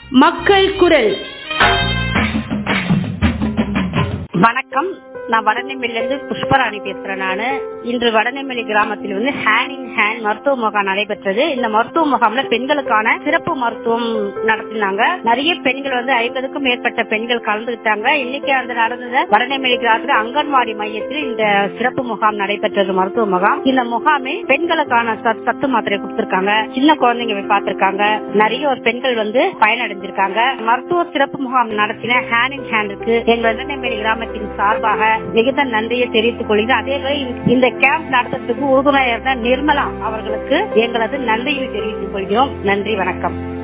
மக்கள் குரல் வணக்கம் நான் வடநெம்மில இருந்து புஷ்பராணி பேசுறேன் நானு இன்று வடநெம்மலி கிராமத்தில் வந்து ஹேண்ட் இன் ஹேண்ட் மருத்துவ முகாம் நடைபெற்றது இந்த மருத்துவ முகாம்ல பெண்களுக்கான சிறப்பு மருத்துவம் நடத்தினாங்க நிறைய பெண்கள் வந்து ஐம்பதுக்கும் மேற்பட்ட பெண்கள் கலந்துகிட்டாங்க இன்னைக்கு அந்த நடந்தது வடநெம்மலி கிராமத்துல அங்கன்வாடி மையத்தில் இந்த சிறப்பு முகாம் நடைபெற்றது மருத்துவ முகாம் இந்த முகாமில் பெண்களுக்கான சத்- சத்து மாத்திரை கொடுத்திருக்காங்க சின்ன குழந்தைங்க போய் பார்த்திருக்காங்க நிறைய ஒரு பெண்கள் வந்து பயனடைஞ்சிருக்காங்க மருத்துவ சிறப்பு முகாம் நடத்தின ஹேண்ட் இன் ஹேண்டுக்கு எங்கள் வெள்ளநெம்மேலி கிராமத்தின் சார்பாக மிகுந்த நன்றியை தெரிவித்துக் கொள்கிறேன் அதே போல இந்த கேம்ப் நடத்துறதுக்கு உறுதுணையாக இருந்த நிர்மலா அவர்களுக்கு எங்களது நன்றியை தெரிவித்துக் கொள்கிறோம் நன்றி வணக்கம்